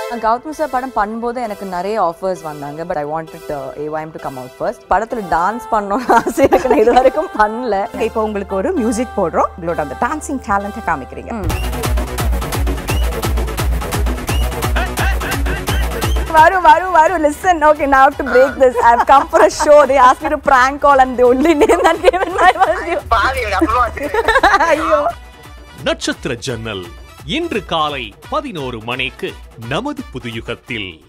Gautham sir படம் பண்ணும்போது எனக்கு நிறைய ஆஃபர்ஸ் வந்தாங்க பட் ஐ வாண்டட் ஏவாயம் டு கம் அவுட் ஃபர்ஸ்ட் படத்துல டான்ஸ் பண்ணணும்னு ஆசை எனக்கு நான் இது வரைக்கும் பண்ணல இப்போ உங்களுக்கு ஒரு மியூசிக் போடுறோம் உங்களோட அந்த டான்சிங் டேலண்ட்டை காமிக்கிறீங்க வரும் வரும் வரும் listen okay now to break this i have come for a show they asked me to prank call and the only name that came in my mind was you பாவி அப்புறமா ஐயோ நட்சத்திர ஜன்னல் இன்று காலை பதினோரு மணிக்கு நமது புதுயுகத்தில்